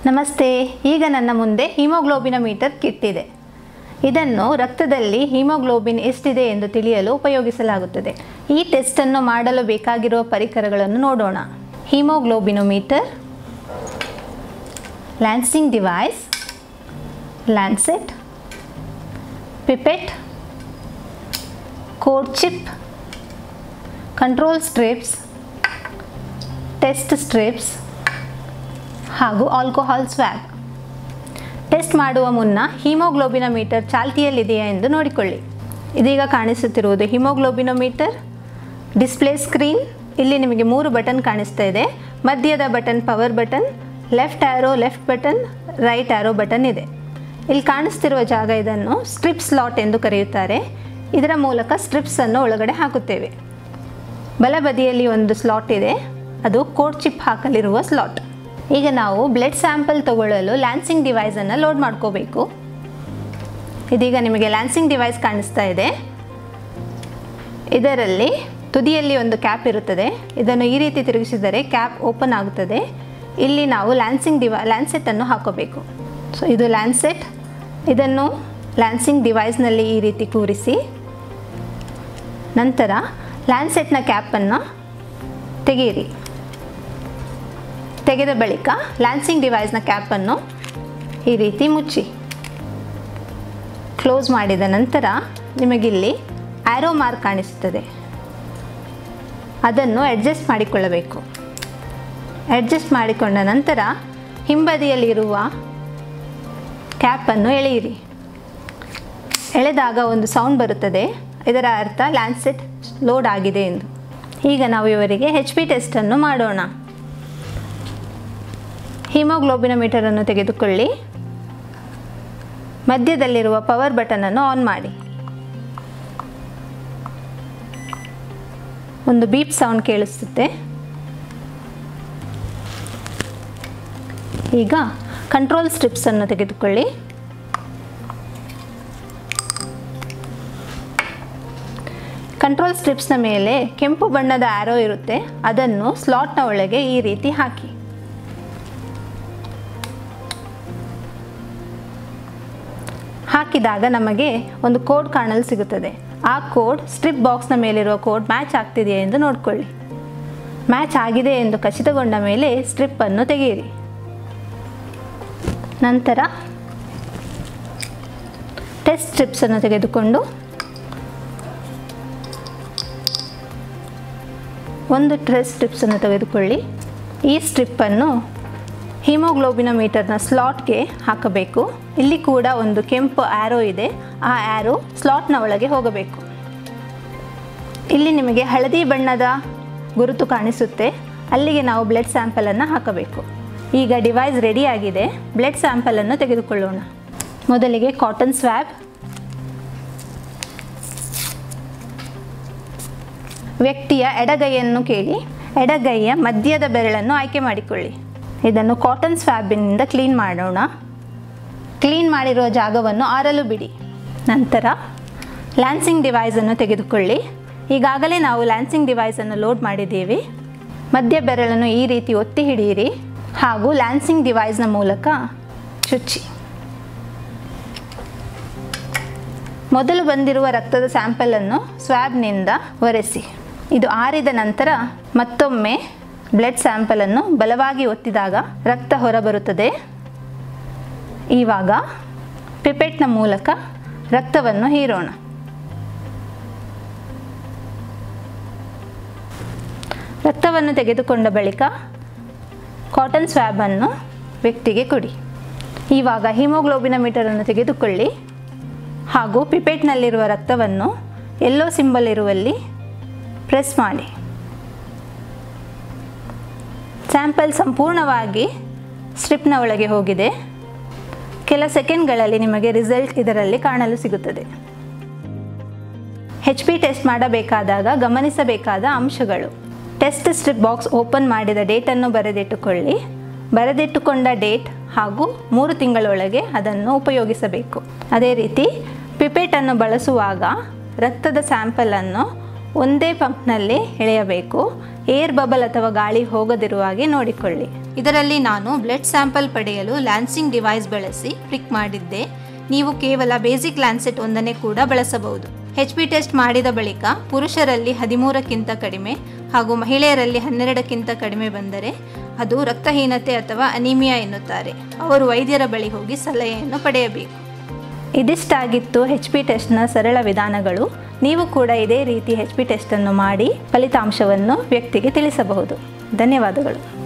ನಮಸ್ತೆ ಈಗ ನನ್ನ ಮುಂದೆ ಹಿಮೋಗ್ಲೋಬಿನ ಮೀಟರ್ ಕಿಟ್ ಇದೆ ಇದನ್ನು ರಕ್ತದಲ್ಲಿ ಹಿಮೋಗ್ಲೋಬಿನ್ ಎಷ್ಟಿದೆ ಎಂದು ತಿಳಿಯಲು ಉಪಯೋಗಿಸಲಾಗುತ್ತದೆ ಈ ಟೆಸ್ಟನ್ನು ಮಾಡಲು ಬೇಕಾಗಿರುವ ಪರಿಕರಗಳನ್ನು ನೋಡೋಣ haemoglobinometer lancing device lancet pipette code chip control strips test strips ಹಾಗೂ ಆಲ್ಕೋಹಾಲ್ ಸ್ವ್ಯಾಬ್ ಟೆಸ್ಟ್ ಮಾಡುವ ಮುನ್ನ ಹಿಮೋಗ್ಲೋಬಿನೋಮೀಟರ್ ಚಾಲ್ತಿಯಲ್ಲಿದೆಯಾ ಎಂದು ನೋಡಿಕೊಳ್ಳಿ ಇದೀಗ ಕಾಣಿಸುತ್ತಿರುವುದು ಹಿಮೋಗ್ಲೋಬಿನೋಮೀಟರ್ ಡಿಸ್ಪ್ಲೇ ಸ್ಕ್ರೀನ್ ಇಲ್ಲಿ ನಿಮಗೆ ಮೂರು ಬಟನ್ ಕಾಣಿಸ್ತಾ ಇದೆ ಮಧ್ಯದ button power button left arrow left button right arrow button ಇದೆ ಇಲ್ಲಿ ಕಾಣಿಸ್ತಿರುವ ಜಾಗ ಇದನ್ನು ಸ್ಟ್ರಿಪ್ ಸ್ಲಾಟ್ ಎಂದು ಕರೆಯುತ್ತಾರೆ ಇದರ ಮೂಲಕ ಸ್ಟ್ರಿಪ್ಸನ್ನು ಒಳಗಡೆ ಹಾಕುತ್ತೇವೆ ಬಲಬದಿಯಲ್ಲಿ ಒಂದು ಸ್ಲಾಟ್ ಇದೆ ಅದು ಕೋಡ್ ಚಿಪ್ ಹಾಕಲಿರುವ ಸ್ಲಾಟ್ ಈಗ ನಾವು ಬ್ಲಡ್ ಸ್ಯಾಂಪಲ್ ತಗೊಳ್ಳಲು ಲ್ಯಾನ್ಸಿಂಗ್ ಡಿವೈಸನ್ನು ಲೋಡ್ ಮಾಡ್ಕೋಬೇಕು ಇದೀಗ ನಿಮಗೆ ಲ್ಯಾನ್ಸಿಂಗ್ ಡಿವೈಸ್ ಕಾಣಿಸ್ತಾ ಇದೆ ಇದರಲ್ಲಿ ತುದಿಯಲ್ಲಿ ಒಂದು ಕ್ಯಾಪ್ ಇರುತ್ತದೆ ಇದನ್ನು ಈ ರೀತಿ ತಿರುಗಿಸಿದರೆ ಕ್ಯಾಪ್ ಓಪನ್ ಆಗುತ್ತದೆ ಇಲ್ಲಿ ನಾವು ಲ್ಯಾನ್ಸಿಂಗ್ ಡಿವೈ ಲ್ಯಾನ್ಸೆಟನ್ನು ಹಾಕೋಬೇಕು ಸೊ ಇದು ಲ್ಯಾನ್ಸೆಟ್ ಇದನ್ನು ಲ್ಯಾನ್ಸಿಂಗ್ ಡಿವೈಸ್ನಲ್ಲಿ ಈ ರೀತಿ ಕೂರಿಸಿ ನಂತರ ಲ್ಯಾನ್ಸೆಟ್ನ ಕ್ಯಾಪನ್ನು ತೆಗೆಯಿರಿ ತೆಗೆದ ಬಳಿಕ ಲ್ಯಾನ್ಸಿಂಗ್ ಡಿವೈಸ್ನ ಕ್ಯಾಪನ್ನು ಈ ರೀತಿ ಮುಚ್ಚಿ ಕ್ಲೋಸ್ ಮಾಡಿದ ನಂತರ ನಿಮಗಿಲ್ಲಿ ಆ್ಯರೋ ಮಾರ್ಕ್ ಕಾಣಿಸುತ್ತದೆ ಅದನ್ನು ಅಡ್ಜಸ್ಟ್ ಮಾಡಿಕೊಳ್ಳಬೇಕು ಅಡ್ಜಸ್ಟ್ ಮಾಡಿಕೊಂಡ ನಂತರ ಹಿಂಬದಿಯಲ್ಲಿರುವ ಕ್ಯಾಪನ್ನು ಎಳೆಯಿರಿ ಎಳೆದಾಗ ಒಂದು ಸೌಂಡ್ ಬರುತ್ತದೆ ಇದರ ಅರ್ಥ ಲ್ಯಾನ್ಸೆಟ್ ಲೋಡ್ ಆಗಿದೆ ಎಂದು ಈಗ ನಾವು ಇವರಿಗೆ ಹೆಚ್ ಪಿ ಟೆಸ್ಟನ್ನು ಮಾಡೋಣ ಹಿಮೋಗ್ಲೋಬಿನೋಮೀಟರನ್ನು ತೆಗೆದುಕೊಳ್ಳಿ ಮಧ್ಯದಲ್ಲಿರುವ ಪವರ್ ಬಟನನ್ನು ಆನ್ ಮಾಡಿ ಒಂದು ಬೀಪ್ ಸೌಂಡ್ ಕೇಳಿಸುತ್ತೆ ಈಗ ಕಂಟ್ರೋಲ್ ಸ್ಟ್ರಿಪ್ಸನ್ನು ತೆಗೆದುಕೊಳ್ಳಿ ಕಂಟ್ರೋಲ್ ಸ್ಟ್ರಿಪ್ಸ್ನ ಮೇಲೆ ಕೆಂಪು ಬಣ್ಣದ ಆ್ಯರೋ ಇರುತ್ತೆ ಅದನ್ನು ಸ್ಲಾಟ್ನ ಒಳಗೆ ಈ ರೀತಿ ಹಾಕಿ ಹಾಕಿದಾಗ ನಮಗೆ ಒಂದು ಕೋಡ್ ಕಾಣಲು ಸಿಗುತ್ತದೆ ಆ ಕೋಡ್ ಸ್ಟ್ರಿಪ್ ಬಾಕ್ಸ್ನ ಮೇಲಿರುವ ಕೋಡ್ ಮ್ಯಾಚ್ ಆಗ್ತಿದೆಯೇ ಎಂದು ನೋಡಿಕೊಳ್ಳಿ ಮ್ಯಾಚ್ ಆಗಿದೆ ಎಂದು ಖಚಿತಗೊಂಡ ಮೇಲೆ ಸ್ಟ್ರಿಪ್ಪನ್ನು ತೆಗೆಯಿರಿ ನಂತರ ಟೆಸ್ಟ್ ಸ್ಟ್ರಿಪ್ಸನ್ನು ತೆಗೆದುಕೊಂಡು ಒಂದು ಟ್ರೆಸ್ ಸ್ಟ್ರಿಪ್ಸನ್ನು ತೆಗೆದುಕೊಳ್ಳಿ ಈ ಸ್ಟ್ರಿಪ್ಪನ್ನು ಹಿಮೋಗ್ಲೋಬಿನೋಮೀಟರ್ನ ಸ್ಲಾಟ್ಗೆ ಹಾಕಬೇಕು ಇಲ್ಲಿ ಕೂಡ ಒಂದು ಕೆಂಪು ಆ್ಯರೋ ಇದೆ ಆ ಆ್ಯರೋ ಸ್ಲಾಟ್ನ ಒಳಗೆ ಹೋಗಬೇಕು ಇಲ್ಲಿ ನಿಮಗೆ ಹಳದಿ ಬಣ್ಣದ ಗುರುತು ಕಾಣಿಸುತ್ತೆ ಅಲ್ಲಿಗೆ ನಾವು ಬ್ಲಡ್ ಸ್ಯಾಂಪಲನ್ನು ಹಾಕಬೇಕು ಈಗ ಡಿವೈಸ್ ರೆಡಿ ಆಗಿದೆ ಬ್ಲಡ್ ಸ್ಯಾಂಪಲನ್ನು ತೆಗೆದುಕೊಳ್ಳೋಣ ಮೊದಲಿಗೆ ಕಾಟನ್ ಸ್ವ್ಯಾಬ್ ವ್ಯಕ್ತಿಯ ಎಡಗೈಯನ್ನು ಕೇಳಿ ಎಡಗೈಯ ಮಧ್ಯದ ಬೆರಳನ್ನು ಆಯ್ಕೆ ಮಾಡಿಕೊಳ್ಳಿ ಇದನ್ನು ಕಾಟನ್ ಸ್ವ್ಯಾಬಿನಿಂದ ಕ್ಲೀನ್ ಮಾಡೋಣ ಕ್ಲೀನ್ ಮಾಡಿರುವ ಜಾಗವನ್ನು ಆರಲು ಬಿಡಿ ನಂತರ ಲ್ಯಾನ್ಸಿಂಗ್ ಡಿವೈಸನ್ನು ತೆಗೆದುಕೊಳ್ಳಿ ಈಗಾಗಲೇ ನಾವು ಲ್ಯಾನ್ಸಿಂಗ್ ಡಿವೈಸನ್ನು ಲೋಡ್ ಮಾಡಿದ್ದೀವಿ ಮಧ್ಯ ಬೆರಳನ್ನು ಈ ರೀತಿ ಒತ್ತಿ ಹಿಡಿಯಿರಿ ಹಾಗೂ ಲ್ಯಾನ್ಸಿಂಗ್ ಡಿವೈಸ್ನ ಮೂಲಕ ಚುಚ್ಚಿ ಮೊದಲು ಬಂದಿರುವ ರಕ್ತದ ಸ್ಯಾಂಪಲನ್ನು ಸ್ವ್ಯಾಬ್ನಿಂದ ಒರೆಸಿ ಇದು ಆರಿದ ನಂತರ ಮತ್ತೊಮ್ಮೆ ಬ್ಲಡ್ ಸ್ಯಾಂಪಲನ್ನು ಬಲವಾಗಿ ಒತ್ತಿದಾಗ ರಕ್ತ ಹೊರಬರುತ್ತದೆ ಇವಾಗ ಪಿಪೆಟ್ನ ಮೂಲಕ ರಕ್ತವನ್ನು ಹೀರೋಣ ರಕ್ತವನ್ನು ತೆಗೆದುಕೊಂಡ ಬಳಿಕ ಕಾಟನ್ ಸ್ವ್ಯಾಬನ್ನು ವ್ಯಕ್ತಿಗೆ ಕೊಡಿ ಇವಾಗ ಹಿಮೋಗ್ಲೋಬಿನೋಮೀಟರನ್ನು ತೆಗೆದುಕೊಳ್ಳಿ ಹಾಗೂ ಪಿಪೆಟ್ನಲ್ಲಿರುವ ರಕ್ತವನ್ನು ಎಲ್ಲೋ ಸಿಂಬಲ್ ಇರುವಲ್ಲಿ ಪ್ರೆಸ್ ಮಾಡಿ ಸ್ಯಾಂಪಲ್ ಸಂಪೂರ್ಣವಾಗಿ ಸ್ಟ್ರಿಪ್ನ ಒಳಗೆ ಹೋಗಿದೆ ಕೆಲ ಸೆಕೆಂಡ್ಗಳಲ್ಲಿ ನಿಮಗೆ ರಿಸಲ್ಟ್ ಇದರಲ್ಲಿ ಕಾಣಲು ಸಿಗುತ್ತದೆ ಹೆಚ್ ಪಿ ಟೆಸ್ಟ್ ಮಾಡಬೇಕಾದಾಗ ಗಮನಿಸಬೇಕಾದ ಅಂಶಗಳು ಟೆಸ್ಟ್ ಸ್ಟ್ರಿಪ್ ಬಾಕ್ಸ್ ಓಪನ್ ಮಾಡಿದ ಡೇಟನ್ನು ಬರೆದಿಟ್ಟುಕೊಳ್ಳಿ ಬರೆದಿಟ್ಟುಕೊಂಡ ಡೇಟ್ ಹಾಗೂ ಮೂರು ತಿಂಗಳೊಳಗೆ ಅದನ್ನು ಉಪಯೋಗಿಸಬೇಕು ಅದೇ ರೀತಿ ಪಿಪೆಟನ್ನು ಬಳಸುವಾಗ ರಕ್ತದ ಸ್ಯಾಂಪಲನ್ನು ಒಂದೇ ಪಂಪ್ನಲ್ಲಿ ಎಳೆಯಬೇಕು ಏರ್ ಬಬಲ್ ಅಥವಾ ಗಾಳಿ ಹೋಗದಿರುವ ಹಾಗೆ ನೋಡಿಕೊಳ್ಳಿ ಇದರಲ್ಲಿ ನಾನು ಬ್ಲಡ್ ಸ್ಯಾಂಪಲ್ ಪಡೆಯಲು ಲ್ಯಾನ್ಸಿಂಗ್ ಡಿವೈಸ್ ಬಳಸಿ ಪ್ರಿಕ್ ಮಾಡಿದ್ದೆ ನೀವು ಕೇವಲ ಬೇಸಿಕ್ ಲ್ಯಾನ್ಸೆಟ್ ಒಂದನ್ನೇ ಕೂಡ ಬಳಸಬಹುದು ಹೆಚ್ ಪಿ ಟೆಸ್ಟ್ ಮಾಡಿದ ಬಳಿಕ ಪುರುಷರಲ್ಲಿ ಹದಿಮೂರಕ್ಕಿಂತ ಕಡಿಮೆ ಹಾಗೂ ಮಹಿಳೆಯರಲ್ಲಿ ಹನ್ನೆರಡಕ್ಕಿಂತ ಕಡಿಮೆ ಬಂದರೆ ಅದು ರಕ್ತಹೀನತೆ ಅಥವಾ ಅನಿಮಿಯಾ ಎನ್ನುತ್ತಾರೆ ಅವರು ವೈದ್ಯರ ಬಳಿ ಹೋಗಿ ಸಲಹೆಯನ್ನು ಪಡೆಯಬೇಕು ಇದಿಷ್ಟಾಗಿತ್ತು ಹೆಚ್ ಪಿ ಟೆಸ್ಟ್ನ ಸರಳ ವಿಧಾನಗಳು ನೀವು ಕೂಡ ಇದೇ ರೀತಿ ಹೆಚ್ ಪಿ ಟೆಸ್ಟನ್ನು ಮಾಡಿ ಫಲಿತಾಂಶವನ್ನು ವ್ಯಕ್ತಿಗೆ ತಿಳಿಸಬಹುದು ಧನ್ಯವಾದಗಳು